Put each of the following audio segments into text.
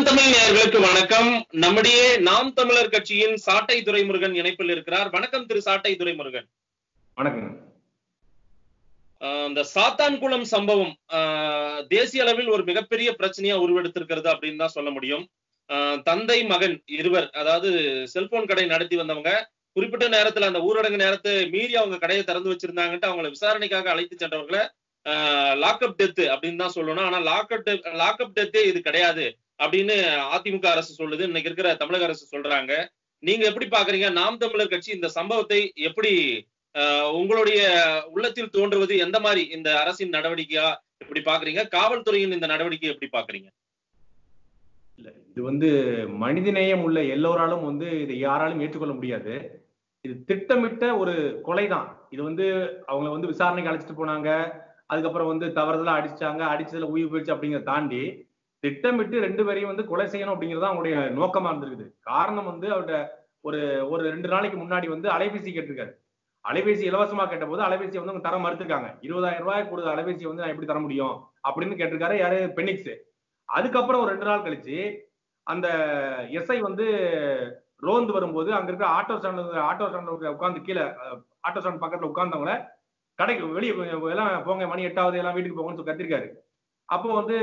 தமிழ் நேயர்களுக்கு வணக்கம் நம்முடைய நாம் தமிழர் கட்சியின் சாட்டை துரைமுருகன் இணைப்பில் இருக்கிறார் வணக்கம் திரு சாட்டை துரைமுருகன் வணக்கம் ஆஹ் இந்த சாத்தான்குளம் சம்பவம் ஆஹ் தேசிய அளவில் ஒரு மிகப்பெரிய பிரச்சனையா உருவெடுத்திருக்கிறது அப்படின்னு தான் சொல்ல முடியும் ஆஹ் தந்தை மகன் இருவர் அதாவது செல்போன் கடை நடத்தி வந்தவங்க குறிப்பிட்ட நேரத்துல அந்த ஊரடங்கு நேரத்தை மீறி அவங்க கடையை திறந்து வச்சிருந்தாங்கன்ட்டு அவங்களை விசாரணைக்காக அழைத்து சென்றவர்களை லாக்அப் டெத் அப்படின்னு தான் சொல்லணும் ஆனா லாக்அப் லாக்அப் டெத்தே இது கிடையாது அப்படின்னு அதிமுக அரசு சொல்லுது இன்னைக்கு இருக்கிற தமிழக அரசு சொல்றாங்க நீங்க எப்படி பாக்குறீங்க நாம் தமிழர் கட்சி இந்த சம்பவத்தை எப்படி ஆஹ் உங்களுடைய உள்ளத்தில் தோன்றுவது எந்த மாதிரி இந்த அரசின் நடவடிக்கையா எப்படி பாக்குறீங்க காவல்துறையின் இந்த நடவடிக்கை எப்படி பாக்குறீங்க இல்ல இது வந்து மனிதநேயம் உள்ள எல்லோராலும் வந்து இதை யாராலும் ஏற்றுக்கொள்ள முடியாது இது திட்டமிட்ட ஒரு கொலை தான் இது வந்து அவங்கள வந்து விசாரணைக்கு அழைச்சிட்டு போனாங்க அதுக்கப்புறம் வந்து தவறுதலா அடிச்சாங்க அடிச்சதுல உயிர் போயிடுச்சு அப்படிங்கிறத தாண்டி திட்டமிட்டு ரெண்டு பேரையும் வந்து கொலை செய்யணும் அப்படிங்கிறது அவங்களுடைய நோக்கமா இருந்திருக்குது காரணம் வந்து அவருடைய ஒரு ஒரு ரெண்டு நாளைக்கு முன்னாடி வந்து அலைபேசி கேட்டிருக்காரு அலைபேசி இலவசமா கேட்டபோது அலைபேசியை வந்து அவங்க தர மறுத்திருக்காங்க இருபதாயிரம் ரூபாய் கொடுத்த அலைபேசியை வந்து நான் எப்படி தர முடியும் அப்படின்னு கேட்டிருக்காரு யாரு பெனிக்ஸ் அதுக்கப்புறம் ஒரு ரெண்டு நாள் கழிச்சு அந்த எஸ்ஐ வந்து ரோந்து வரும்போது அங்க இருக்க ஆட்டோ ஸ்டாண்ட் ஆட்டோ ஸ்டாண்ட் உட்காந்து கீழே ஆட்டோ ஸ்டாண்ட் பக்கத்துல உட்கார்ந்தவங்கள கடைக்கு வெளியே எல்லாம் போங்க மணி எட்டாவது எல்லாம் வீட்டுக்கு போங்கன்னு சொல்லி கத்திருக்காரு அப்போ வந்து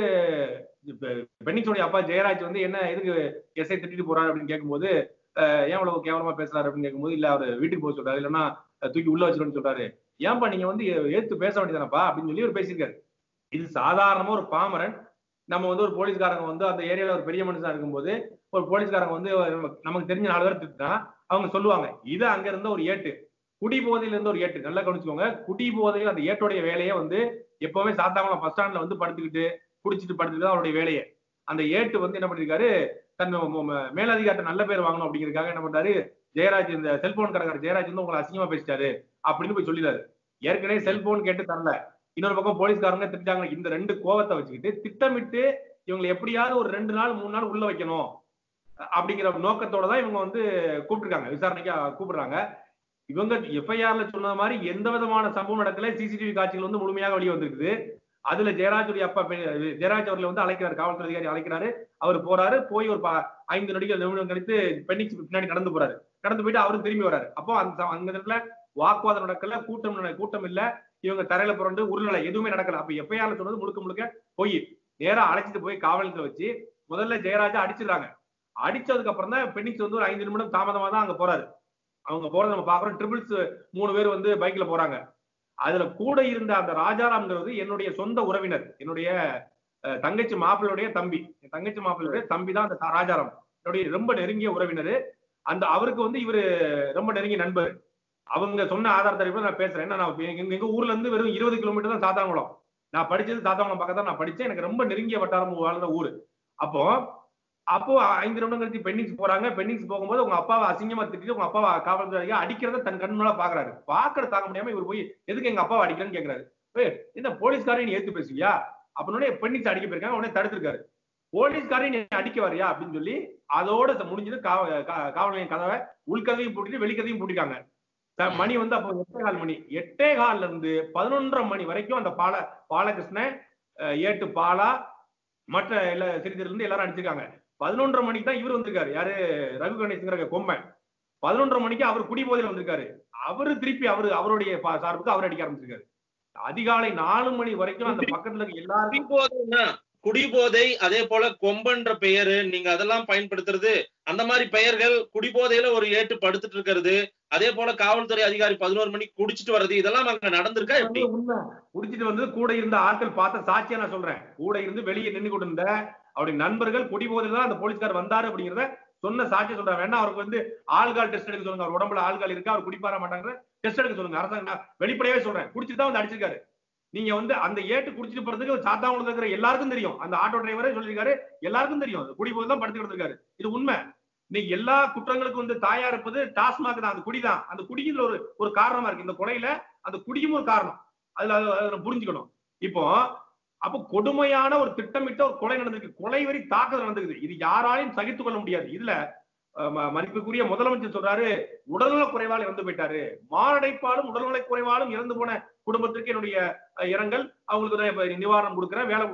பெண்ணிச்சோடைய அப்பா ஜெயராஜ் வந்து என்ன எதுக்கு எஸ்ஐ திட்டிட்டு போறாரு அப்படின்னு கேட்கும்போது அஹ் ஏன் இவ்வளவு கேவலமா பேசுறாரு அப்படின்னு கேட்கும்போது இல்ல அவர் வீட்டுக்கு போக சொல்றாரு இல்லைன்னா தூக்கி உள்ள வச்சிருன்னு சொல்றாரு ஏன்பா நீங்க வந்து ஏத்து பேச வேண்டியதானப்பா அப்படின்னு சொல்லி அவர் பேசியிருக்காரு இது சாதாரணமா ஒரு பாமரன் நம்ம வந்து ஒரு போலீஸ்காரங்க வந்து அந்த ஏரியால ஒரு பெரிய மனுஷனா இருக்கும்போது ஒரு போலீஸ்காரங்க வந்து நமக்கு தெரிஞ்ச நாலு பேர் திட்டா அவங்க சொல்லுவாங்க இது அங்க இருந்த ஒரு ஏட்டு குடி போதையில இருந்து ஒரு ஏட்டு நல்லா கவனிச்சுக்கோங்க குடி போதையில் அந்த ஏட்டோடைய வேலையே வந்து எப்பவுமே சாத்தாங்குளம் பஸ் ஸ்டாண்ட்ல வந்து படுத்துக்கிட்டு குடிச்சிட்டு படுத்துக்கிட்டு தான் அவருடைய வேலையை அந்த ஏட்டு வந்து என்ன பண்ணிருக்காரு தன் மேலதிகாரத்தை நல்ல பேர் வாங்கணும் அப்படிங்கிறதுக்காக என்ன பண்றாரு ஜெயராஜ் இந்த செல்போன் கடைக்காரர் ஜெயராஜ் வந்து உங்களை அசிங்கமா பேசிட்டாரு அப்படின்னு போய் சொல்லிடாரு ஏற்கனவே செல்போன் கேட்டு தரல இன்னொரு பக்கம் போலீஸ்காரங்க திட்டாங்க இந்த ரெண்டு கோவத்தை வச்சுக்கிட்டு திட்டமிட்டு இவங்களை எப்படியாவது ஒரு ரெண்டு நாள் மூணு நாள் உள்ள வைக்கணும் அப்படிங்கிற நோக்கத்தோட தான் இவங்க வந்து கூப்பிட்டுருக்காங்க விசாரணைக்கு கூப்பிடுறாங்க இவங்க எஃப்ஐஆர்ல சொன்ன மாதிரி எந்த விதமான சம்பவம் நடக்கல சிசிடிவி காட்சிகள் வந்து முழுமையாக வெளியே வந்திருக்குது அதுல ஜெயராஜுடைய அப்பா ஜெயராஜ் அவர்களை வந்து அழைக்கிறாரு காவல்துறை அதிகாரி அழைக்கிறாரு அவர் போறாரு போய் ஒரு ஐந்து நொடிகள் நிமிடம் கழித்து பெண்ணிக்கு பின்னாடி கடந்து போறாரு கடந்து போயிட்டு அவரும் திரும்பி வராரு அப்போ அந்த அந்த இடத்துல வாக்குவாதம் நடக்கல கூட்டம் கூட்டம் இல்ல இவங்க தரையில புரண்டு உருளலை எதுவுமே நடக்கல அப்ப எஃப்ஐஆர்ல சொன்னது முழுக்க முழுக்க போய் நேரா அழைச்சிட்டு போய் காவலத்துல வச்சு முதல்ல ஜெயராஜா அடிச்சிடுறாங்க அடிச்சதுக்கு அப்புறம் தான் பெண்ணிக்ஸ் வந்து ஒரு ஐந்து நிமிடம் தாமதமா தான் அங்க போறாரு அவங்க போறதை நம்ம பாக்குறோம் ட்ரிபிள்ஸ் மூணு பேர் வந்து பைக்ல போறாங்க அதுல கூட இருந்த அந்த ராஜாராம்ங்கிறது என்னுடைய சொந்த உறவினர் என்னுடைய தங்கச்சி மாப்பிள்ளையுடைய தம்பி தங்கச்சி மாப்பிள்ளையுடைய தம்பி தான் அந்த ராஜாராம் என்னுடைய ரொம்ப நெருங்கிய உறவினர் அந்த அவருக்கு வந்து இவரு ரொம்ப நெருங்கிய நண்பர் அவங்க சொன்ன ஆதாரத்தை நான் பேசுறேன் நான் எங்க ஊர்ல இருந்து வெறும் இருபது கிலோமீட்டர் தான் சாத்தாங்குளம் நான் படிச்சது சாத்தாங்குளம் பக்கத்தான் நான் படிச்சேன் எனக்கு ரொம்ப நெருங்கிய வட்டாரம் வாழ்ந்த ஊரு அப்போ அப்போ ஐந்து நிமிடம் கழிச்சு பெண்ணிங்ஸ் போறாங்க பெண்ணிங்ஸ் போகும்போது உங்க அப்பாவை அசிங்கமா திட்டிட்டு உங்க அப்பாவை காவல்துறை அடிக்கிறத தன் கண் மேல பாக்குறாரு பாக்குற தாங்க முடியாம இவர் போய் எதுக்கு எங்க அப்பாவை அடிக்கிறேன்னு கேக்குறாரு என்ன போலீஸ்காரையும் நீ ஏத்து பேசுவியா அப்படின்னு பெண்ணிங்ஸ் அடிக்க போயிருக்காங்க உடனே தடுத்திருக்காரு போலீஸ்காரையும் நீ அடிக்க வரியா அப்படின்னு சொல்லி அதோட முடிஞ்சது காவல் நிலையம் கதவை உள்கதையும் பூட்டிட்டு வெளிக்கதையும் பூட்டிட்டாங்க மணி வந்து அப்போ எட்டே கால் மணி எட்டே கால்ல இருந்து பதினொன்றரை மணி வரைக்கும் அந்த பால பாலகிருஷ்ணன் ஏட்டு பாலா மற்ற எல்லா சிறிதர்ல இருந்து எல்லாரும் அடிச்சிருக்காங்க பதினொன்றரை மணிக்கு தான் இவர் வந்திருக்காரு யாரு ரகு கணேஷ்ங்கிற கொம்பன் பதினொன்றரை மணிக்கு அவர் குடிபோதையில் வந்திருக்காரு அவரு திருப்பி அவரு அவருடைய சார்புக்கு அவர் அடிக்க ஆரம்பிச்சிருக்காரு அதிகாலை நாலு மணி வரைக்கும் அந்த பக்கத்துல இருக்க எல்லாரும் குடிபோதை அதே போல கொம்பன்ற பெயரு நீங்க அதெல்லாம் பயன்படுத்துறது அந்த மாதிரி பெயர்கள் குடிபோதையில ஒரு ஏட்டு படுத்துட்டு இருக்கிறது அதே போல காவல்துறை அதிகாரி பதினோரு மணிக்கு குடிச்சிட்டு வர்றது இதெல்லாம் அங்க நடந்திருக்கா எப்படி உண்மை குடிச்சிட்டு வந்து கூட இருந்த ஆட்கள் பார்த்த சாட்சியா நான் சொல்றேன் கூட இருந்து வெளியே நின்று கொண்டு இருந்த அவருடைய நண்பர்கள் குடிபோதையில் தான் அந்த போலீஸ்கார் வந்தாரு அப்படிங்கிறத சொன்ன சாட்சி சொல்றேன் வேணா அவருக்கு வந்து ஆள்கால் டெஸ்ட் எடுக்க சொல்லுங்க அவர் உடம்புல ஆள்கால் இருக்கு அவர் குடிப்பார மாட்டாங்க டெஸ்ட் எடுக்க சொல்லுங்க அரசாங்கம் வெளிப்படையாவே சொல்றேன் குடிச்சிட்டு தான் வந்து அடிச்சிருக்காரு நீங்க வந்து அந்த ஏட்டு குடிச்சிட்டு போறதுக்கு சாத்தாங்குளத்துல இருக்கிற எல்லாருக்கும் தெரியும் அந்த ஆட்டோ டிரைவரே சொல்லியிருக்காரு எல்லாருக்கும் தெரியும் குடிபோது தான் படுத்துக்கிட்டு இருக்காரு இது உண்மை இன்னைக்கு எல்லா குற்றங்களுக்கும் வந்து தாயா இருப்பது டாஸ்மாக் தான் அந்த குடிதான் அந்த குடியில் ஒரு ஒரு காரணமா இருக்கு இந்த கொலையில அந்த குடியும் ஒரு காரணம் அதுல அதை புரிஞ்சுக்கணும் இப்போ அப்போ கொடுமையான ஒரு திட்டமிட்ட ஒரு கொலை நடந்திருக்கு கொலை வரி தாக்குதல் நடந்திருக்கு இது யாராலையும் சகித்துக் கொள்ள முடியாது இதுல மதிப்புக்குரிய முதலமைச்சர் சொல்றாரு உடல்நல குறைவால் இறந்து போயிட்டாரு மாரடைப்பாலும் உடல்நல குறைவாலும் இறந்து போன குடும்பத்திற்கு என்னுடைய இரங்கல் அவங்களுக்கு நிவாரணம் கொடுக்குறேன் வேலை கொடுக்குறேன்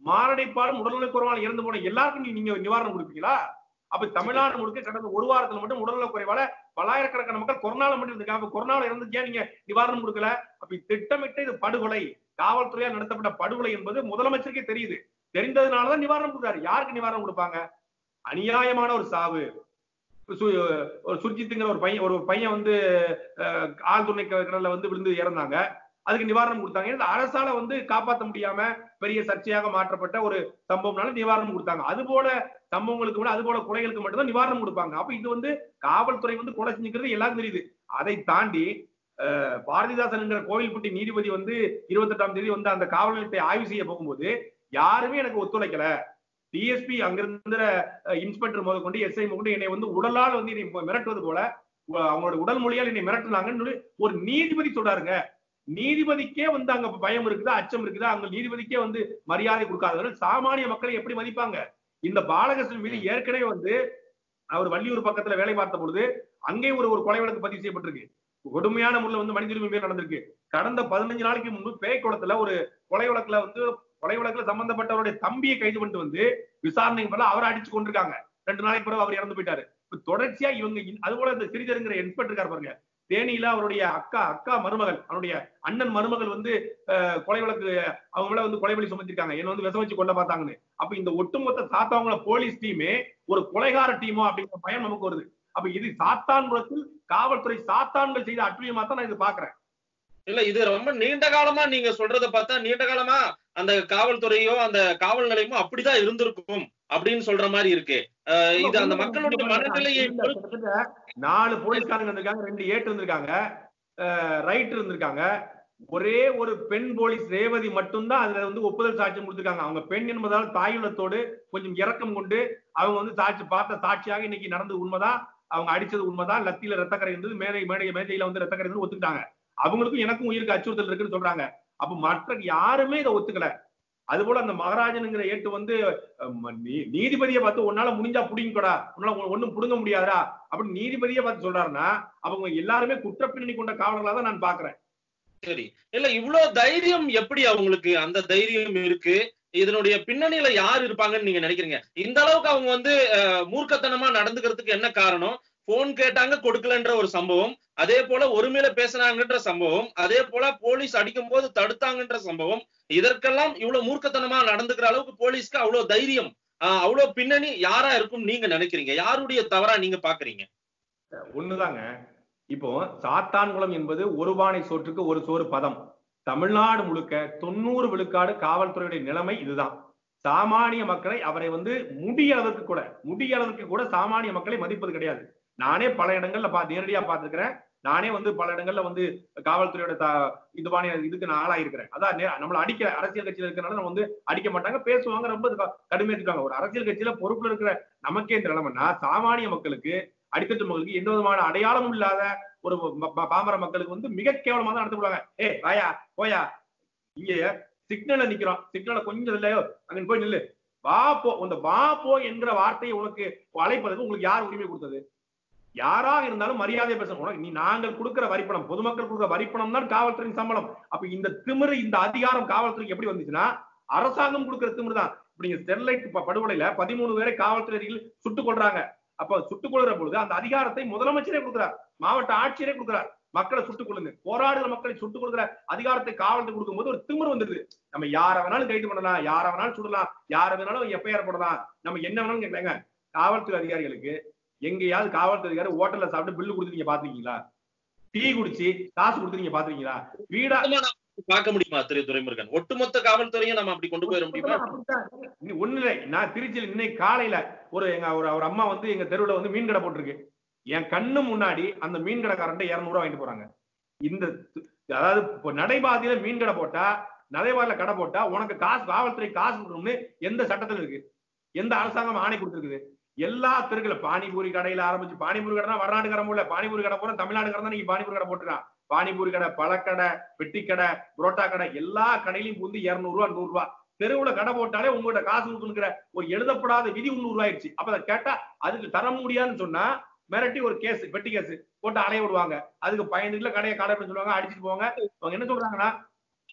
மாரடைப்பாலும் உடல்நலக் குறைவால இறந்து போன எல்லாருக்கும் நீ- நீங்க நிவாரணம் கொடுப்பீங்களா அப்ப தமிழ்நாடு முழுக்க கடந்த ஒரு வாரத்துல மட்டும் உடல்நலக் குறைவால பல்லாயிரக்கணக்கான மக்கள் கொரோனால மட்டும் இருந்திருக்காங்க அப்ப கொரோனால இறந்துக்கு ஏன் நீங்க நிவாரணம் கொடுக்கல அப்ப இது திட்டமிட்டு இது படுகொலை காவல்துறையால் நடத்தப்பட்ட படுகொலை என்பது முதலமைச்சருக்கே தெரியுது தெரிந்ததுனாலதான் நிவாரணம் கொடுத்தாரு யாருக்கு நிவாரணம் கொடுப்பாங்க அநியாயமான ஒரு சாவு சு- ஒரு சுர்ஜித்துங்கிற ஒரு பையன் ஒரு பையன் வந்து அஹ், ஆழ்துணை கடல்ல வந்து விழுந்து இறந்தாங்க அதுக்கு நிவாரணம் கொடுத்தாங்க இந்த அரசால வந்து காப்பாற்ற முடியாம பெரிய சர்ச்சையாக மாற்றப்பட்ட ஒரு சம்பவம்னால நிவாரணம் கொடுத்தாங்க அது போல சம்பவங்களுக்கு கூட அது போல கொலைகளுக்கு மட்டும்தான் நிவாரணம் கொடுப்பாங்க அப்ப இது வந்து காவல்துறை வந்து கொலை செஞ்சுக்கிறது எல்லாருக்கும் தெரியுது அதை தாண்டி அஹ், பாரதிதாசன்ங்கிற கோவில்பட்டி நீதிபதி வந்து இருபத்தெட்டாம் தேதி வந்து அந்த காவல் நிலையத்தை ஆய்வு செய்ய போகும்போது யாருமே எனக்கு ஒத்துழைக்கல டிஎஸ்பி அங்கிருந்த இன்ஸ்பெக்டர் முதல் கொண்டு எஸ்ஐ கொண்டு என்னை வந்து உடலால் வந்து என்னை மிரட்டுவது போல உ- அவங்களோட உடல் மொழியால் என்னை மிரட்டுனாங்கன்னு சொல்லி ஒரு நீதிபதி சொல்றாருங்க நீதிபதிக்கே வந்து அங்க பயம் இருக்குதா அச்சம் இருக்குதா அங்க நீதிபதிக்கே வந்து மரியாதை கொடுக்காதவர்கள் சாமானிய மக்களை எப்படி மதிப்பாங்க இந்த பாலகிருஷ்ணன் மீது ஏற்கனவே வந்து அவர் வள்ளியூர் பக்கத்துல வேலை பார்த்த பொழுது அங்கே ஒரு ஒரு கொலை வழக்கு பதிவு செய்யப்பட்டிருக்கு கொடுமையான முறையில் வந்து மனித உரிமை மீறல் நடந்திருக்கு கடந்த பதினஞ்சு நாளைக்கு முன்பு பேய்க்குளத்துல ஒரு கொலை வழக்குல வந்து கொலை வழக்குல சம்பந்தப்பட்டவருடைய தம்பியை கைது பண்ணிட்டு வந்து விசாரணைக்கு பிறகு அவரை அடிச்சு கொண்டிருக்காங்க ரெண்டு நாளைக்கு பிறகு அவர் இறந்து போயிட்டாரு இப்ப தொடர்ச்சியா இவங்க இன்- அது போல இந்த சிறிதருங்கிற இன்ஸ்பெக்டர் இருக்காரு பாருங்க தேனியில அவருடைய அக்கா அக்கா மருமகள் அவருடைய அண்ணன் மருமகள் வந்து அஹ், கொலை வழக்கு அவங்க மேல வந்து கொலை வழி சுமத்திருக்காங்க என்ன வந்து விஷம் வச்சு கொல்ல பார்த்தாங்கன்னு அப்ப இந்த ஒட்டுமொத்த சாத்தாவங்கள போலீஸ் டீமே ஒரு கொலைகார டீமோ அப்படிங்கிற பயம் நமக்கு வருது அப்ப இது சாத்தான்குளத்தில் காவல்துறை சாத்தான்கள் செய்த அட்டுழியமா தான் நான் இது பாக்குறேன் இல்ல இது ரொம்ப நீண்ட காலமா நீங்க சொல்றத பார்த்தா நீண்ட காலமா அந்த காவல்துறையோ அந்த காவல் நிலையமோ அப்படிதான் இருந்திருக்கும் அப்படின்னு சொல்ற மாதிரி இருக்கு அஹ் இது அந்த மக்களுடைய மனநிலையை பொறுத்து- கிட்டத்தட்ட நாலு போலீஸ்காரங்க வந்திருக்காங்க ரெண்டு ஏட்டு வந்திருக்காங்க ரைட் இருந்திருக்காங்க ஒரே ஒரு பெண் போலீஸ் ரேவதி மட்டும்தான் அதுல வந்து ஒப்புதல் சாட்சியம் கொடுத்திருக்காங்க அவங்க பெண் என்பதால் தாயுள்ளத்தோடு கொஞ்சம் இரக்கம் கொண்டு அவங்க வந்து சாட்சி பார்த்த சாட்சியாக இன்னைக்கு நடந்தது உண்மைதான் அவங்க அடிச்சது உண்மைதான் லத்தியில ரத்தக்கரை இருந்தது மேடை மேடை மேஜையில வந்து ரத்தக்கரை இருந்து ஒத்துக்கிட்டாங்க அவங்களுக்கும் எனக்கும் உயிருக்கு அச்சுறுத்தல் இருக்குன்னு சொல்றாங்க அப்ப மற்ற யாருமே இதை ஒத்துக்கல அது போல அந்த மகாராஜனுங்கிற ஏட்டு வந்து அஹ், நீ- நீதிபதியை பார்த்து உன்னால முடிஞ்சா புடிங்கடா உன்னால ஒ- ஒண்ணும் புடுங்க முடியாதா அப்படின்னு நீதிபதியை பார்த்து சொல்றாருன்னா அவங்க எல்லாருமே குற்றப்பின்னணி கொண்ட காவலர்களா தான் நான் பாக்குறேன் சரி இல்ல இவ்வளவு தைரியம் எப்படி அவங்களுக்கு அந்த தைரியம் இருக்கு இதனுடைய பின்னணியில யார் இருப்பாங்கன்னு நீங்க நினைக்கிறீங்க இந்த அளவுக்கு அவங்க வந்து அஹ், மூர்க்கத்தனமா நடந்துக்கிறதுக்கு என்ன காரணம் போன் கேட்டாங்க கொடுக்கலன்ற ஒரு சம்பவம் அதே போல ஒருமையில பேசினாங்கன்ற சம்பவம் அதே போல போலீஸ் அடிக்கும் போது தடுத்தாங்கன்ற சம்பவம் இதற்கெல்லாம் இவ்வளவு மூர்க்கத்தனமா நடந்துக்கிற அளவுக்கு போலீஸ்க்கு அவ்வளவு தைரியம் ஆஹ், அவ்வளவு பின்னணி யாரா இருக்கும் நீங்க நினைக்கிறீங்க யாருடைய தவறா நீங்க பாக்குறீங்க ஒண்ணுதாங்க இப்போ சாத்தான்குளம் என்பது ஒரு பானை சோற்றுக்கு ஒரு சோறு பதம் தமிழ்நாடு முழுக்க தொண்ணூறு விழுக்காடு காவல்துறையுடைய நிலைமை இதுதான் சாமானிய மக்களை அவரை வந்து முடிய அளவுக்கு கூட முடிய அளவுக்கு கூட சாமானிய மக்களை மதிப்பது கிடையாது நானே பல இடங்கள்ல பா நேரடியா பார்த்திருக்கிறேன் நானே வந்து பல இடங்கள்ல வந்து காவல்துறையோட த- இதுவான இதுக்கு நான் ஆளாயிருக்கிறேன் அதான் நே- நம்மள அடிக்கிற அரசியல் கட்சியில இருக்கிறனால நம்ம வந்து அடிக்க மாட்டாங்க பேசுவாங்க ரொம்ப க- கடுமையா திட்டுவாங்க ஒரு அரசியல் கட்சியில பொறுப்புல இருக்கிற நமக்கே இந்த நிலைமைன்னா சாமானிய மக்களுக்கு அடித்தட்டு மக்களுக்கு எந்த விதமான அடையாளமும் இல்லாத ஒரு ம- ம- பாமர மக்களுக்கு வந்து மிக கேவலமா தான் நடத்தப்படுவாங்க ஏ வாயா போயா இங்க சிக்னல்ல நிக்கிறோம் சிக்னல்ல கொஞ்சம் இல்லையோ அங்க போய் நில்லு வா போ அந்த வா போ என்கிற வார்த்தையை உனக்கு அழைப்பதற்கு உங்களுக்கு யார் உரிமை கொடுத்தது யாராக இருந்தாலும் மரியாதை பேசணும் உனக்கு நீ நாங்கள் கொடுக்கிற வரிப்பணம் பொதுமக்கள் கொடுக்கிற வரிப்பணம் தான் காவல்துறையின் சம்பளம் அப்ப இந்த திமிரு இந்த அதிகாரம் காவல்துறைக்கு எப்படி வந்துச்சுன்னா அரசாங்கம் கொடுக்கிற திமிரு தான் இப்ப நீங்க ஸ்டெர்லைட் ப- படுகொலையில பதிமூணு பேரை காவல்துறையில் சுட்டுக் கொள்றாங்க அப்ப சுட்டுக் கொள்கிற பொழுது அந்த அதிகாரத்தை முதலமைச்சரே கொடுக்கிறார் மாவட்ட ஆட்சியரே கொடுக்கிறார் மக்களை சுட்டுக் கொள்ளுங்க போராடுகிற மக்களை சுட்டுக் கொடுக்கிற அதிகாரத்தை காவல்துறை கொடுக்கும்போது ஒரு திமிரு வந்துருது நம்ம யார வேணாலும் கைது பண்ணலாம் யார வேணாலும் சுடலாம் யார வேணாலும் எஃப்ஐஆர் போடலாம் நம்ம என்ன வேணாலும் கேட்கலாங்க காவல்துறை அதிகாரிகளுக்கு எங்கேயாவது காவல்துறை அதிகாரி ஹோட்டல்ல சாப்பிட்டு பில்லு கொடுத்து நீங்க பாத்துருக்கீங்களா டீ குடிச்சு காசு கொடுத்து நீங்க பாத்துருக்கீங்களா வீடா மொத்தமா நாம பார்க்க முடியுமா திரு துரைமுருகன் ஒட்டுமொத்த காவல்துறையும் நம்ம அப்படி கொண்டு போயிட முடியுமா அப்படித்தான். நீ ஒண்ணு இல்லை நான் திருச்சியில் இன்னைக்கு காலையில ஒரு எங்க ஒரு ஒரு அம்மா வந்து எங்க தெருவுல வந்து மீன் கடை போட்டிருக்கு என் கண்ணு முன்னாடி அந்த மீன் கடைக்காரன்ட்ட இருநூறு ரூபா வாங்கிட்டு போறாங்க இந்த து- அதாவது இப்போ நடைபாதையில மீன் கடை போட்டா நடைபாதையில கடை போட்டா உனக்கு காசு காவல்துறை காசு கொடுக்கணும்னு எந்த சட்டத்துல இருக்கு எந்த அரசாங்கம் ஆணை கொடுத்துருக்குது எல்லா தெருக்குல பானிபூரி கடையில ஆரம்பிச்சு பானிபூரி கடை தான் வடநாடுக்காரன் இல்ல பானிபூரி கடை பூரா தமிழ்நாடுக்காரன் தான் நீங்க பானிபூரி கடை போட்டுருக்கான் பானிபூரி கடை பழக்கடை பெட்டி கடை புரோட்டா கடை எல்லா கடையிலையும் புந்து இருநூறு ரூபா நூறு ரூபா தெருவுல கடை போட்டாலே உங்கள்ட்ட காசு கொடுக்கணுங்கிற ஒரு எழுதப்படாத விதி முன்னூறு ரூபாய் ஆயிடுச்சு அப்ப அதை கேட்டா அதுக்கு தர முடியாதுன்னு சொன்னா மிரட்டி ஒரு கேஸ் பெட்டி கேஸ் போட்டு அலைய விடுவாங்க அதுக்கு பயந்துல கடையை கடை சொல்லுவாங்க அடிச்சுட்டு போவாங்க அவங்க என்ன சொல்றாங்கன்னா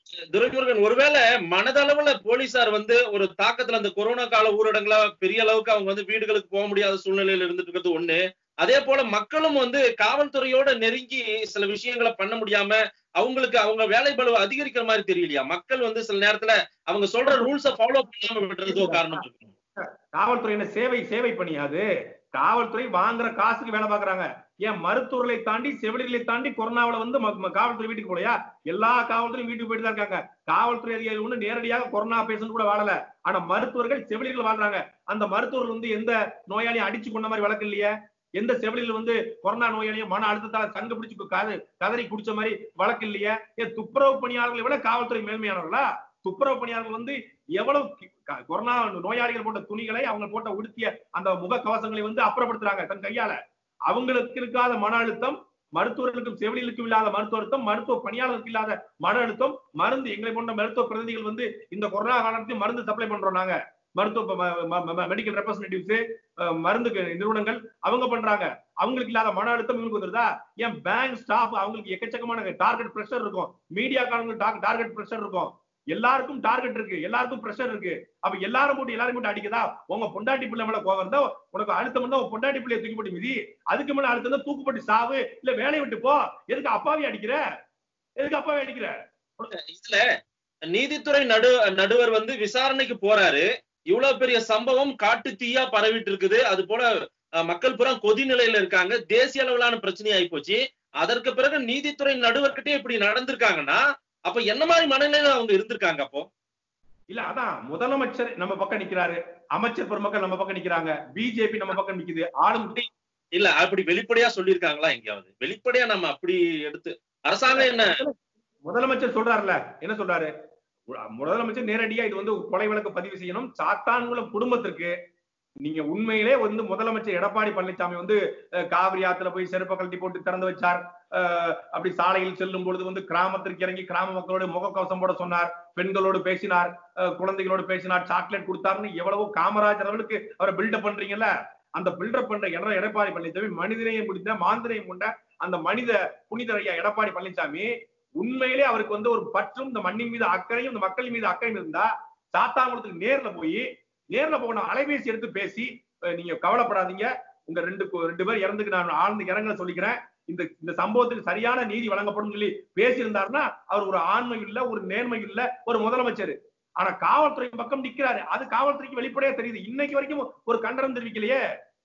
துரைமுருகன் ஒருவேளை மனதளவுல போலீசார் வந்து ஒரு தாக்கத்துல அந்த கொரோனா கால ஊரடங்குல பெரிய அளவுக்கு அவங்க வந்து வீடுகளுக்கு போக முடியாத சூழ்நிலையில இருந்துட்டு இருக்கிறது ஒண்ணு அதே போல மக்களும் வந்து காவல்துறையோட நெருங்கி சில விஷயங்களை பண்ண முடியாம அவங்களுக்கு அவங்க வேலை பளுவை அதிகரிக்கிற மாதிரி தெரியலையா மக்கள் வந்து சில நேரத்துல அவங்க சொல்ற ரூல்ஸ ஃபாலோ பண்ணாம விடுறது ஒரு காரணம் இருக்கு காவல்துறையின சேவை சேவை பணியாது காவல்துறை வாங்குற காசுக்கு வேலை பாக்குறாங்க ஏன் மருத்துவர்களை தாண்டி செவிலியர்களை தாண்டி கொரோனாவில வந்து ம- ம- காவல்துறை வீட்டுக்கு போலையா எல்லா காவல்துறையும் வீட்டுக்கு போயிட்டு தான் இருக்காங்க காவல்துறை அதிகாரிகள் ஒண்ணு நேரடியாக கொரோனா பேஷண்ட் கூட வாழல ஆனா மருத்துவர்கள் செவிலியர்கள் வாழ்றாங்க அந்த மருத்துவர்கள் வந்து எந்த நோயாளியும் அடிச்சு கொண்ட மாதிரி வழக்கு இல்லையே எந்த செவிலியர்கள் வந்து கொரோனா நோயாளியும் மன அழுத்தத்தால சங்க பிடிச்சு கத கதறி குடிச்ச மாதிரி வழக்கு இல்லையே ஏன் துப்புரவு பணியாளர்களை விட காவல்துறை மேன்மையானவர்களா துப்புரவு பணியாளர்கள் வந்து எவ்வளவு கி- க- கொரோனா நோயாளிகள் போட்ட துணிகளை அவங்க போட்ட உடுத்திய அந்த முக கவசங்களை வந்து அப்புறப்படுத்துறாங்க தன் கையால அவங்களுக்கு இருக்காத மன அழுத்தம் மருத்துவர்களுக்கும் செவிலியலுக்கும் இல்லாத மருத்துவ அழுத்தம் மருத்துவ பணியாளருக்கு இல்லாத மன அழுத்தம் மருந்து எங்களை போன்ற மருத்துவ பிரதிநிதிகள் வந்து இந்த கொரோனா காலத்தையும் மருந்து சப்ளை பண்றோம் நாங்க மருத்துவ மெடிக்கல் ரெப்ரஸன்டேட்டிவ்ஸ் மருந்து நிறுவனங்கள் அவங்க பண்றாங்க அவங்களுக்கு இல்லாத மன அழுத்தம் இவங்களுக்கு வந்துருதா ஏன் பேங்க் ஸ்டாஃப் அவங்களுக்கு எக்கச்சக்கமான டார்கெட் பிரஷர் இருக்கும் மீடியா காரங்களுக்கு டார்கெட் பிரஷர் இருக்கும் எல்லாருக்கும் டார்கெட் இருக்கு எல்லாருக்கும் பிரஷர் இருக்கு அப்ப எல்லாரும் போட்டு எல்லாரும் போட்டு அடிக்குதா உங்க பொண்டாட்டி பிள்ளை மேல கோவம் இருந்தா உனக்கு அழுத்தம் இருந்தா உன் பொண்டாட்டி பிள்ளைய தூக்கி போட்டு மிதி அதுக்கு மேல அழுத்தம் இருந்தா தூக்கு போட்டு சாவு இல்ல வேலையை விட்டு போ எதுக்கு அப்பாவி அடிக்கிற எதுக்கு அப்பாவி அடிக்கிற இதுல நீதித்துறை நடு நடுவர் வந்து விசாரணைக்கு போறாரு இவ்வளவு பெரிய சம்பவம் காட்டு தீயா பரவிட்டு இருக்குது அது போல அஹ், மக்கள் பூரா கொதி நிலையில இருக்காங்க தேசிய அளவிலான பிரச்சனை ஆகி போச்சு அதற்கு பிறகு நீதித்துறை நடுவர்கிட்டே இப்படி நடந்திருக்காங்கன்னா அப்ப என்ன மாதிரி மனநிலையில அவங்க இருந்திருக்காங்க அப்போ இல்ல அதான் முதலமைச்சர் நம்ம பக்கம் நிக்கிறாரு அமைச்சர் பெருமக்கள் நம்ம பக்கம் நிக்கிறாங்க பிஜேபி நம்ம பக்கம் நிக்குது ஆளும் இல்ல அப்படி வெளிப்படையா சொல்லியிருக்காங்களா எங்கேயாவது வெளிப்படையா நம்ம அப்படி எடுத்து அரசாங்கம் என்ன முதலமைச்சர் சொல்றாருல என்ன சொல்றாரு முதலமைச்சர் நேரடியா இது வந்து கொலை வழக்கு பதிவு செய்யணும் சாத்தான்குளம் குடும்பத்திற்கு நீங்க உண்மையிலே வந்து முதலமைச்சர் எடப்பாடி பழனிசாமி வந்து அஹ், காவிரி ஆத்துல போய் செருப்ப கழட்டி போட்டு திறந்து வச்சார் அஹ், அப்படி சாலையில் செல்லும் பொழுது வந்து கிராமத்திற்கு இறங்கி கிராம மக்களோட முகக்கவசம் போட சொன்னார் பெண்களோடு பேசினார் அஹ், குழந்தைகளோடு பேசினார் சாக்லேட் கொடுத்தாருன்னு எவ்வளவோ காமராஜர் அவர்களுக்கு அவரை பில்டப் பண்றீங்கல்ல அந்த பில்டப் பண்ற எட எடப்பாடி பழனிசாமி மனிதனையும் முடிந்த மாந்திரையும் கொண்ட அந்த மனித புனிதர் ஐயா எடப்பாடி பழனிசாமி உண்மையிலே அவருக்கு வந்து ஒரு பற்றும் இந்த மண்ணின் மீது அக்கறையும் இந்த மக்களின் மீது அக்கறையும் இருந்தா சாத்தாங்குளத்துக்கு நேர்ல போய் நேர்ல போன அலைபேசி எடுத்து பேசி அஹ், நீங்க கவலைப்படாதீங்க உங்க ரெண்டு கு- ரெண்டு பேர் இறந்துக்கு நான் ஆழ்ந்த இரங்கல சொல்லிக்கிறேன் இந்த இந்த சம்பவத்துக்கு சரியான நீதி வழங்கப்படும் சொல்லி பேசியிருந்தாருன்னா அவர் ஒரு ஆண்மை இல்ல ஒரு நேர்மை இல்ல ஒரு முதலமைச்சர் ஆனா காவல்துறை பக்கம் நிக்கிறாரு அது காவல்துறைக்கு வெளிப்படையா தெரியுது இன்னைக்கு வரைக்கும் ஒரு கண்டனம் தெரிவிக்கலையே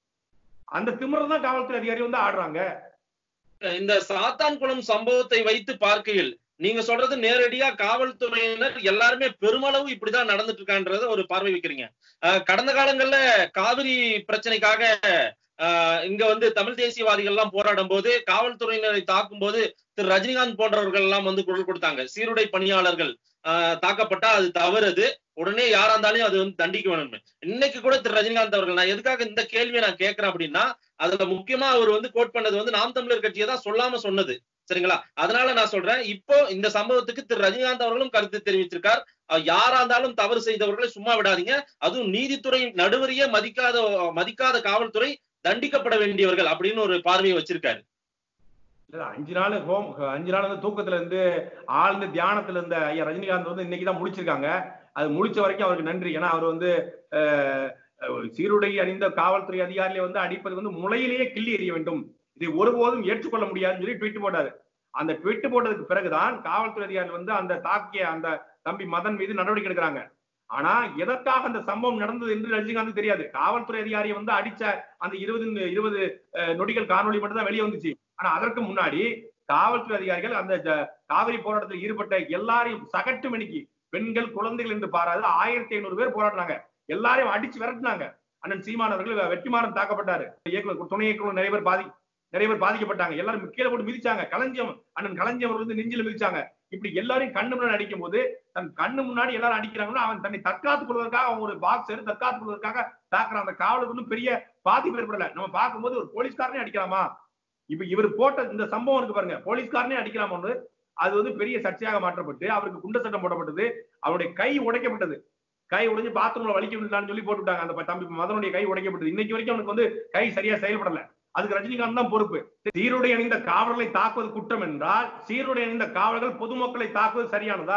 அந்த திமிரை தான் காவல்துறை அதிகாரி வந்து ஆடுறாங்க இந்த சாத்தான்குளம் சம்பவத்தை வைத்து பார்க்கையில் நீங்க சொல்றது நேரடியா காவல்துறையினர் எல்லாருமே பெருமளவு இப்படிதான் நடந்துட்டு இருக்கான்றத ஒரு பார்வை வைக்கிறீங்க அஹ் கடந்த காலங்கள்ல காவிரி பிரச்சனைக்காக அஹ் இங்க வந்து தமிழ் தேசியவாதிகள் எல்லாம் போராடும் போது காவல்துறையினரை தாக்கும் போது திரு ரஜினிகாந்த் போன்றவர்கள் எல்லாம் வந்து குரல் கொடுத்தாங்க சீருடை பணியாளர்கள் ஆஹ் தாக்கப்பட்டா அது தவறு அது உடனே யாரா இருந்தாலும் அது வந்து தண்டிக்க வேணும் இன்னைக்கு கூட திரு ரஜினிகாந்த் அவர்கள் நான் எதுக்காக இந்த கேள்வியை நான் கேட்கிறேன் அப்படின்னா அதுல முக்கியமா அவர் வந்து கோட் பண்ணது வந்து நாம் தமிழர் கட்சியை தான் சொல்லாம சொன்னது சரிங்களா அதனால நான் சொல்றேன் இப்போ இந்த சம்பவத்துக்கு திரு ரஜினிகாந்த் அவர்களும் கருத்து தெரிவித்திருக்கார் அஹ் யாரா இருந்தாலும் தவறு செய்தவர்களை சும்மா விடாதீங்க அதுவும் நீதித்துறை நடுவரையே மதிக்காத மதிக்காத காவல்துறை தண்டிக்கப்பட வேண்டியவர்கள் அப்படின்னு ஒரு பார்வையை வச்சிருக்காரு இல்ல, அஞ்சு நாள் ஹோம் அஞ்சு நாள் வந்து தூக்கத்துல இருந்து ஆழ்ந்த தியானத்துல இருந்த ஐயா ரஜினிகாந்த் வந்து இன்னைக்கு தான் முடிச்சிருக்காங்க அது முடிச்ச வரைக்கும் அவருக்கு நன்றி ஏன்னா அவர் வந்து அஹ், அஹ், சீருடை அணிந்த காவல்துறை அதிகாரிகளை வந்து அடிப்பது வந்து முளையிலேயே கிள்ளி எறிய வேண்டும் இதை ஒருபோதும் ஏற்றுக்கொள்ள முடியாதுன்னு சொல்லி ட்வீட் போட்டாரு அந்த ட்வீட் போட்டதுக்கு பிறகுதான் காவல்துறை அதிகாரிகள் வந்து அந்த தாக்கிய அந்த தம்பி மதன் மீது நடவடிக்கை எடுக்கிறாங்க ஆனா எதற்காக அந்த சம்பவம் நடந்தது என்று ரஜினிகாந்த் தெரியாது காவல்துறை அதிகாரியை வந்து அடிச்ச அந்த இருபது இருபது அஹ், நொடிகள் காணொளி மட்டும் தான் வெளியே வந்துச்சு ஆனா அதற்கு முன்னாடி காவல்துறை அதிகாரிகள் அந்த ஜ- காவிரி போராட்டத்தில் ஈடுபட்ட எல்லாரையும் சகட்டு மணிக்கு பெண்கள் குழந்தைகள் என்று பாராது ஆயிரத்தி ஐநூறு பேர் போராடினாங்க எல்லாரையும் அடிச்சு விரட்டினாங்க அண்ணன் சீமான் அவர்கள் வெற்றிமாறன் தாக்கப்பட்டாரு இயக்குனர் துணை இயக்குனர் நிறைய பேர் பாதி நிறைய பேர் பாதிக்கப்பட்டாங்க எல்லாரும் கீழே போட்டு மிதிச்சாங்க களஞ்சியம் அண்ணன் களஞ்சியம் அவர்கள் வந்து நெஞ்சில மிதிச்சாங்க இப்படி எல்லாரையும் கண்ணு முன்னாடி அடிக்கும் போது தன் கண்ணு முன்னாடி எல்லாரும் அடிக்கிறாங்கன்னா அவன் தன்னை தற்காத்துக் கொள்வதற்காக அவன் ஒரு பாக்ஸ் எடுத்து தற்காத்துக் கொள்வதற்காக தாக்குறான் அந்த காவலுக்கு ஒன்றும் பெரிய பாதிப்பு ஏற்படல நம்ம பார்க்கும்போது ஒரு போலீஸ்காரனே அடிக்கலாமா இப்ப இவர் போட்ட இந்த சம்பவம் இருக்கு பாருங்க போலீஸ்காரனே அடிக்கலாமான்னு அது வந்து பெரிய சர்ச்சையாக மாற்றப்பட்டு அவருக்கு குண்ட சட்டம் போடப்பட்டது அவருடைய கை உடைக்கப்பட்டது கை உடைஞ்சு பாத்ரூம்ல வலிக்க விடலாம்னு சொல்லி போட்டு விட்டாங்க அந்த தம்பி மதனுடைய கை உடைக்கப்பட்டது இன்னைக்கு வரைக்கும் அவனுக்கு வந்து கை சரியா செயல்படல அதுக்கு ரஜினிகாந்த் தான் பொறுப்பு சீருடை அணிந்த காவலர்களை தாக்குவது குற்றம் என்றால் சீருடை அணிந்த காவலர்கள் பொதுமக்களை தாக்குவது சரியானதா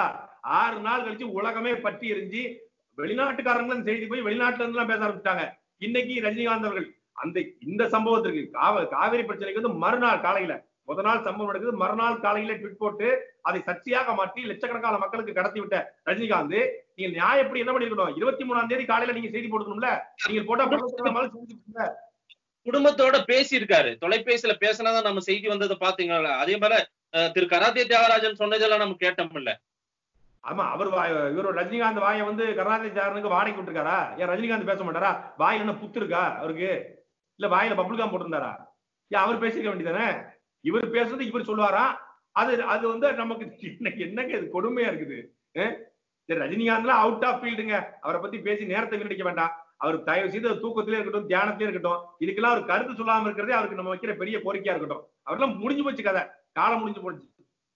ஆறு நாள் கழிச்சு உலகமே பற்றி எரிஞ்சு வெளிநாட்டுக்காரங்களும் செய்தி போய் வெளிநாட்டுல இருந்து எல்லாம் பேச ஆரம்பிச்சிட்டாங்க இன்னைக்கு ரஜினிகாந்த் அவர்கள் அந்த இந்த சம்பவத்திற்கு காவ காவிரி பிரச்சனைக்கு வந்து மறுநாள் காலையில முத நாள் சம்பவம் நடக்குது மறுநாள் காலையில ட்விட் போட்டு அதை சர்ச்சையாக மாற்றி லட்சக்கணக்கான மக்களுக்கு கடத்தி விட்ட ரஜினிகாந்த் நீங்க நியாயம் எப்படி என்ன பண்ணிருக்கணும் இருபத்தி மூணாம் தேதி காலையில நீங்க செய்தி போடணும்ல நீங்க போட்டா பள்ளத்துல செஞ்சு குடும்பத்தோட பேசியிருக்காரு தொலைபேசியில பேசினாதான் நம்ம செய்தி வந்ததை பாத்தீங்களா அதே மாதிரி அஹ், திரு கராத்தே தியாகராஜன் சொன்னதெல்லாம் நம்ம கேட்டோம்ல ஆமா அவர் வாய் இவர் ரஜினிகாந்த் வாயை வந்து கருணாநிதி சாரனுக்கு வாடகை விட்டுருக்காரா ஏன் ரஜினிகாந்த் பேச மாட்டாரா வாயில என்ன புத்து இருக்கா அவருக்கு இல்ல வாயில பப்ளிகாம் போட்டிருந்தாரா ஏன் அவர் பேசிக்க வேண்டியதானே இவர் பேசுறது இவர் சொல்லுவாரா அது அது வந்து நமக்கு என்ன என்னங்க இது கொடுமையா இருக்குது அஹ்? சரி ரஜினிகாந்த்லாம் அவுட் ஆஃப் ஃபீல்டுங்க அவரை பத்தி பேசி நேரத்தை வீணடிக்க வேண்டாம் அவர் தயவு செய்து அவர் தூக்கத்திலே இருக்கட்டும் தியானத்திலே இருக்கட்டும் இதுக்கெல்லாம் அவர் கருத்து சொல்லாம இருக்கிறதே அவருக்கு நம்ம வைக்கிற பெரிய கோரிக்கையா இருக்கட்டும் அவர்லாம் முடிஞ்சு போச்சு கதை காலம் முடிஞ்சு போச்சு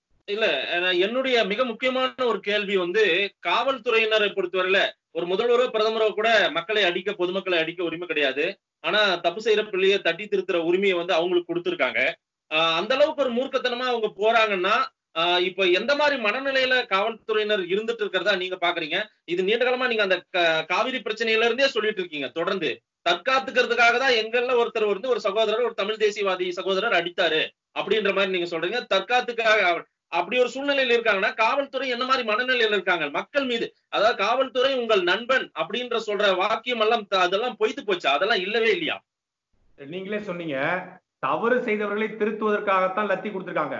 அஹ், என்னுடைய மிக முக்கியமான ஒரு கேள்வி வந்து காவல்துறையினரை பொறுத்தவரையில ஒரு முதல்வரோ பிரதமரோ கூட மக்களை அடிக்க பொதுமக்களை அடிக்க உரிமை கிடையாது ஆனா தப்பு செய்யற பிள்ளைய தட்டி திருத்துற உரிமையை வந்து அவங்களுக்கு கொடுத்திருக்காங்க ஆஹ் அந்த அளவுக்கு ஒரு மூர்க்கத்தனமா அவங்க போறாங்கன்னா ஆஹ் இப்ப எந்த மாதிரி மனநிலையில காவல்துறையினர் இருந்துட்டு இருக்கிறதா நீங்க பாக்குறீங்க இது நீண்ட காலமா நீங்க அந்த கா- காவிரி பிரச்சனையில இருந்தே சொல்லிட்டு இருக்கீங்க தொடர்ந்து தற்காத்துக்கிறதுக்காக தான் எங்கள்ல ஒருத்தர் வந்து ஒரு சகோதரர் ஒரு தமிழ் தேசியவாதி சகோதரர் அடித்தாரு அப்படின்ற மாதிரி நீங்க சொல்றீங்க தற்காத்துக்காக அவர் அப்படி ஒரு சூழ்நிலையில இருக்காங்கன்னா காவல்துறை என்ன மாதிரி மனநிலையில இருக்காங்க மக்கள் மீது அதாவது காவல்துறை உங்கள் நண்பன் அப்படின்ற சொல்ற வாக்கியம் எல்லாம் த- அதெல்லாம் பொய்த்து போச்சு அதெல்லாம் இல்லவே இல்லையா நீங்களே சொன்னீங்க தவறு செய்தவர்களை திருத்துவதற்காகத்தான் லத்தி கொடுத்திருக்காங்க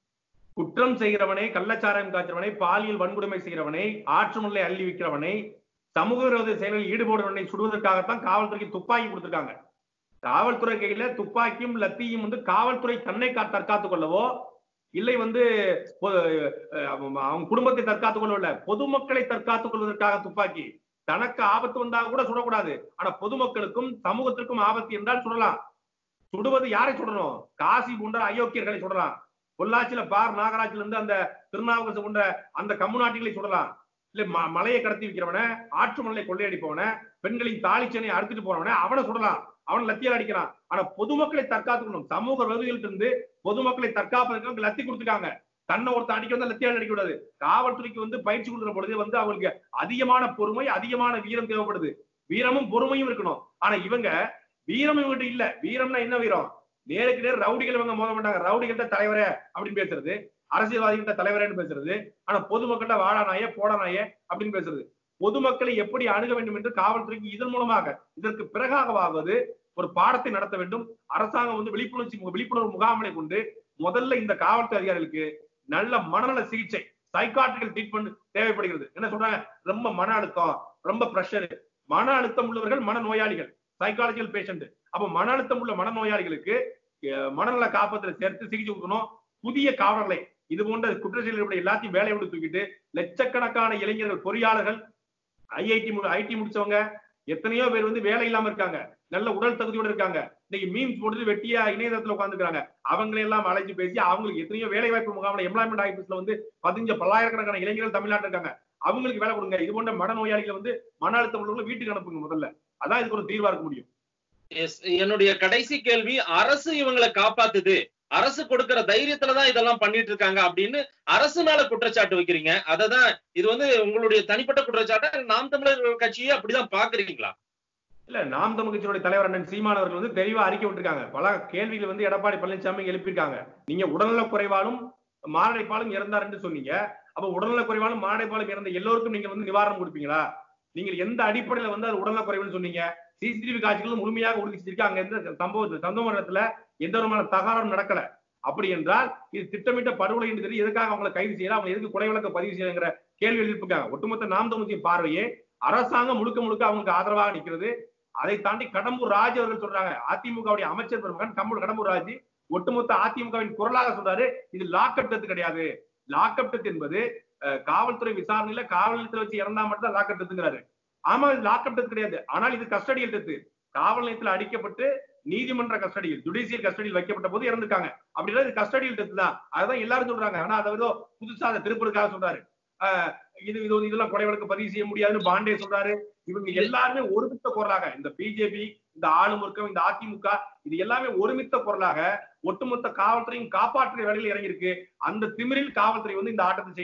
குற்றம் செய்கிறவனை கள்ளச்சாராயம் காய்ச்சறவனை பாலியல் வன்கொடுமை செய்கிறவனை ஆற்றுமுல்லை அள்ளி விற்கிறவனை சமூக விரோத செயல்களில் ஈடுபடுவனை சுடுவதற்காகத்தான் காவல்துறைக்கு துப்பாக்கி கொடுத்திருக்காங்க காவல்துறை கையில துப்பாக்கியும் லத்தியும் வந்து காவல்துறை தன்னை கா- தற்காத்துக் கொள்ளவோ இல்லை வந்து பொ- அஹ் அவங்க அவங்க குடும்பத்தை தற்காத்துக் கொள்ளவில்லை பொதுமக்களை தற்காத்துக் கொள்வதற்காக துப்பாக்கி தனக்கு ஆபத்து வந்தால் கூட சுடக்கூடாது ஆனா பொதுமக்களுக்கும் சமூகத்திற்கும் ஆபத்து என்றால் சுடலாம் சுடுவது யாரை சுடணும் காசி போன்ற அயோக்கியர்களை சுடலாம் பொள்ளாச்சியில பார் நாகராஜில இருந்து அந்த திருநாவுக்கரசு போன்ற அந்த கம்முநாட்டிகளை சுடலாம் இல்ல ம- மலையை கடத்தி வைக்கிறவன ஆற்று மலை கொள்ளையடிப்பவன பெண்களின் தாலிச்சனை அறுத்துட்டு போறவன அவனை சுடலாம் அவன் லத்தியால் அடிக்கிறான் ஆனா பொதுமக்களை தற்காத்துக்கணும் சமூக விரோதிகள்ட்ட இருந்து பொதுமக்களை தற்காப்பதற்கு லத்தி கொடுத்துருக்காங்க தன்னை ஒருத்தன் அடிக்க வந்து லத்தியால் அடிக்க கூடாது காவல்துறைக்கு வந்து பயிற்சி கொடுக்குற பொழுது வந்து அவங்களுக்கு அதிகமான பொறுமை அதிகமான வீரம் தேவைப்படுது வீரமும் பொறுமையும் இருக்கணும் ஆனா இவங்க வீரம் இவங்கிட்ட இல்ல வீரம்னா என்ன வீரம் நேருக்கு நேர் ரவுடிகள் இவங்க மோத மாட்டாங்க ரவுடிகள்ட்ட தலைவரே அப்படின்னு பேசுறது அரசியல்வாதிகிட்ட தலைவரேன்னு பேசுறது ஆனா பொதுமக்கள்கிட்ட வாடா நாயே போடா நாயே அப்படின்னு பேசுறது பொதுமக்களை எப்படி அணுக வேண்டும் என்று காவல்துறைக்கு இதன் மூலமாக இதற்கு பிறகாகவாவது ஒரு பாடத்தை நடத்த வேண்டும் அரசாங்கம் வந்து விழிப்புணர்ச்சி மு- விழிப்புணர்வு முகாம்களை கொண்டு முதல்ல இந்த காவல்துறை அதிகாரிகளுக்கு நல்ல மனநல சிகிச்சை சைக்காட்ரிக்கல் ட்ரீட்மெண்ட் தேவைப்படுகிறது என்ன சொல்றாங்க ரொம்ப மன அழுத்தம் ரொம்ப பிரஷர் மன அழுத்தம் உள்ளவர்கள் மன நோயாளிகள் சைக்காலஜிக்கல் பேஷண்ட் அப்ப மன அழுத்தம் உள்ள மனநோயாளிகளுக்கு அஹ், மனநல காப்பத்துல சேர்த்து சிகிச்சை கொடுக்கணும் புதிய காவலர்களை இது போன்ற குற்ற செயல்களுடைய எல்லாத்தையும் வேலையை விட்டு தூக்கிட்டு லட்சக்கணக்கான இளைஞர்கள் பொறியாளர்கள் ஐஐடி ஐடி முடிச்சவங்க எத்தனையோ பேர் வந்து வேலை இல்லாம இருக்காங்க நல்ல உடல் தகுதியோட இருக்காங்க இன்னைக்கு மீம்ஸ் போட்டு வெட்டியா இணையதளத்துல உட்காந்துருக்காங்க அவங்களை எல்லாம் அழைச்சு பேசி அவங்களுக்கு எத்தனையோ வேலை வாய்ப்பு முகாமில் எம்ப்ளாய்மெண்ட் ஆபீஸ்ல வந்து பதினஞ்சு பல்லாயிரக்கணக்கான இளைஞர்கள் தமிழ்நாட்டில் இருக்காங்க அவங்களுக்கு வேலை கொடுங்க இது போன்ற மனநோயாளிகளை வந்து மன அழுத்தம் உள்ளவங்களை வீட்டுக்கு அனுப்புங்க முதல்ல அதான் இதுக்கு ஒரு தீர்வா இருக்க முடியும் Yes, என்னுடைய கடைசி கேள்வி அரசு இவங்களை காப்பாத்துது அரசு கொடுக்கிற தைரியத்துலதான் இதெல்லாம் பண்ணிட்டு இருக்காங்க அப்படின்னு அரசு மேல குற்றச்சாட்டு வைக்கிறீங்க அததான் இது வந்து உங்களுடைய தனிப்பட்ட குற்றச்சாட்டா நாம் தமிழர் கட்சியே அப்படிதான் பாக்குறீங்களா இல்ல நாம் தமிழ் கட்சியினுடைய தலைவர் அண்ணன் சீமான் அவர்கள் வந்து தெளிவா அறிக்கை விட்டுருக்காங்க பல கேள்விகள் வந்து எடப்பாடி பழனிசாமி எழுப்பியிருக்காங்க நீங்க உடல்நலக் குறைவாலும் மாரடைப்பாலும் இறந்தாருன்னு சொன்னீங்க அப்ப உடல்நலக் குறைவாலும் மாரடைப்பாலும் இறந்த எல்லோருக்கும் நீங்க வந்து நிவாரணம் கொடுப்பீங்களா நீங்கள் எந்த அடிப்படையில வந்து அது உடல்நலக் குறைவுன்னு சொன்னீங்க சிசிடிவி காட்சிகளும் முழுமையாக உறுதி செஞ்சிருக்கு அங்க எந்த சம்பவ சம்பவ இடத்துல எந்த விதமான தகராறும் நடக்கல அப்படி என்றால் இது திட்டமிட்ட படுகொலை என்று தெரியும் எதுக்காக அவங்களை கைது செய்யலாம் அவங்க எதுக்கு கொலை வழக்க பதிவு செய்யங்கிற கேள்வி எழுப்பிருக்காங்க ஒட்டுமொத்த நாம் தமிழ்ச்சியின் பார்வையே அரசாங்கம் முழுக்க முழுக்க அவங்களுக்கு ஆதரவாக நிற்கிறது அதை தாண்டி கடம்பூர் ராஜ் அவர்கள் சொல்றாங்க அதிமுகவுடைய அமைச்சர் பெருமகன் கம்பூர் கடம்பூர் ராஜ் ஒட்டுமொத்த அதிமுகவின் குரலாக சொல்றாரு இது லாக்அப் டெத் கிடையாது லாக்அப் டெத் என்பது அஹ், காவல்துறை விசாரணையில காவல் நிலையத்துல வச்சு இறந்தா மட்டும் தான் லாக்அப் டெத்துங்கிறாரு ஆமா இது லாக்அப் டெத் கிடையாது ஆனால் இது கஸ்டடியல் டெத்து காவல் நிலையத்தில் அடிக்கப்பட்டு நீதிமன்ற கஸ்டடியில் ஜுடிஷியல் கஸ்டடியில் வைக்கப்பட்ட போது இறந்துருக்காங்க அப்படின்னா இது கஸ்டடியல் டெத் தான் அதுதான் எல்லாரும் சொல்றாங்க ஆனா அதை ஏதோ புதுசா அதை திருப்பதுக்காக சொல்றாரு ஆஹ் இது இது வந்து இதெல்லாம் கொலை வழக்கு பதிவு செய்ய முடியாதுன்னு பாண்டே சொல்றாரு இவங்க எல்லாருமே ஒருமித்த குரலாக இந்த பிஜேபி இந்த ஆளும் வர்க்கம் இந்த அதிமுக இது எல்லாமே ஒருமித்த குரலாக ஒட்டுமொத்த காவல்துறையும் காப்பாற்றுற வேலையில் இறங்கியிருக்கு அந்த திமிரில் காவல்துறை வந்து இந்த ஆட்டத்தை செய்து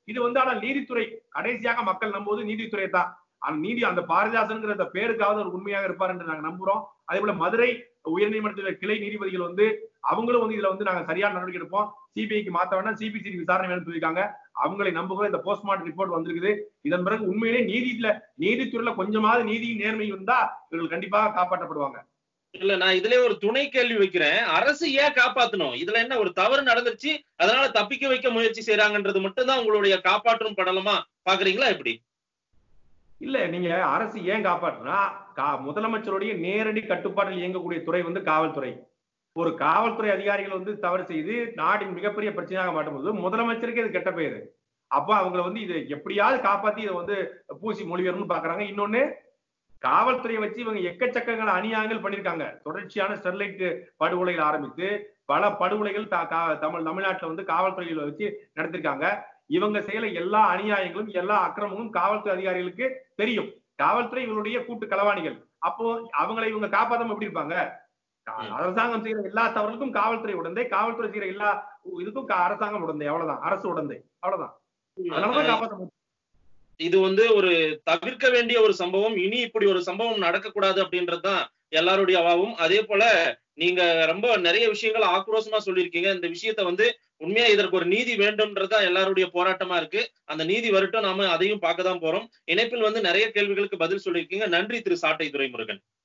இது வந்து ஆனா நீதித்துறை கடைசியாக மக்கள் நம்புவது நீதித்துறை தான் அந்த நீதி அந்த பாரதிதாசன்ங்கிற அந்த பேருக்காவது ஒரு உண்மையாக இருப்பார் என்று நாங்க நம்புறோம் அதே போல மதுரை உயர்நீதிமன்றத்தில் கிளை நீதிபதிகள் வந்து அவங்களும் வந்து இதுல வந்து நாங்க சரியான நடவடிக்கை எடுப்போம் சிபிஐக்கு மாத்த வேண்டாம் சிபிசிடி விசாரணை வேணும்னு சொல்லியிருக்காங்க அவங்களை நம்புகிறோம் இந்த போஸ்ட்மார்ட்டம் ரிப்போர்ட் வந்திருக்குது இதன் பிறகு உண்மையிலே நீதியில நீதித்துறையில கொஞ்சமாவது நீதி நேர்மை இருந்தா இவர்கள் கண்டிப்பாக காப்பாற்றப்படுவாங்க இல்ல நான் இதுல ஒரு துணை கேள்வி வைக்கிறேன் அரசு ஏன் காப்பாத்தணும் இதுல என்ன ஒரு தவறு நடந்துருச்சு அதனால தப்பிக்க வைக்க முயற்சி செய்யறாங்கன்றது மட்டும்தான் உங்களுடைய காப்பாற்றும் படலமா பாக்குறீங்களா எப்படி இல்ல நீங்க அரசு ஏன் காப்பாற்றுனா கா- முதலமைச்சருடைய நேரடி கட்டுப்பாட்டில் இயங்கக்கூடிய துறை வந்து காவல்துறை ஒரு காவல்துறை அதிகாரிகள் வந்து தவறு செய்து நாட்டின் மிகப்பெரிய பிரச்சனையாக மாட்டும்போது முதலமைச்சருக்கு இது கெட்ட பெயரு அப்ப அவங்களை வந்து இதை எப்படியாவது காப்பாத்தி இதை வந்து பூசி மொழிபெயர்னு பாக்குறாங்க இன்னொன்னு காவல்துறையை வச்சு இவங்க எக்கச்சக்கங்கள் அநியாயங்கள் பண்ணிருக்காங்க தொடர்ச்சியான ஸ்டெர்லைட் படுகொலைகள் ஆரம்பித்து பல படுகொலைகள் த- கா- தமிழ் தமிழ்நாட்டுல வந்து காவல்துறையில வச்சு நடத்திருக்காங்க இவங்க செய்யல எல்லா அநியாயங்களும் எல்லா அக்கிரமமும் காவல்துறை அதிகாரிகளுக்கு தெரியும் காவல்துறை இவங்களுடைய கூட்டு களவாணிகள் அப்போ அவங்களை இவங்க காப்பாத்தாம எப்படி இருப்பாங்க கா- ம். அரசாங்கம் செய்யற எல்லா தவறுக்கும் காவல்துறை உடந்தை காவல்துறை செய்யற எல்லா இதுக்கும் கா- அரசாங்கம் உடந்தை அவ்வளவுதான் அரசு உடந்தை அவ்வளவுதான் அதனாலதான் காப்பாற்ற முடியும் இது வந்து ஒரு தவிர்க்க வேண்டிய ஒரு சம்பவம் இனி இப்படி ஒரு சம்பவம் நடக்கக்கூடாது அப்படின்றதுதான் எல்லாருடைய அவாவும் அதே போல நீங்க ரொம்ப நிறைய விஷயங்கள் ஆக்ரோஷமா சொல்லியிருக்கீங்க இந்த விஷயத்த வந்து உண்மையா இதற்கு ஒரு நீதி வேண்டும்ன்றதுதான் எல்லாருடைய போராட்டமா இருக்கு அந்த நீதி வரட்டும் நாம அதையும் பார்க்க தான் போறோம் இணைப்பில் வந்து நிறைய கேள்விகளுக்கு பதில் சொல்லியிருக்கீங்க நன்றி திரு சாட்டை துரைமுருகன்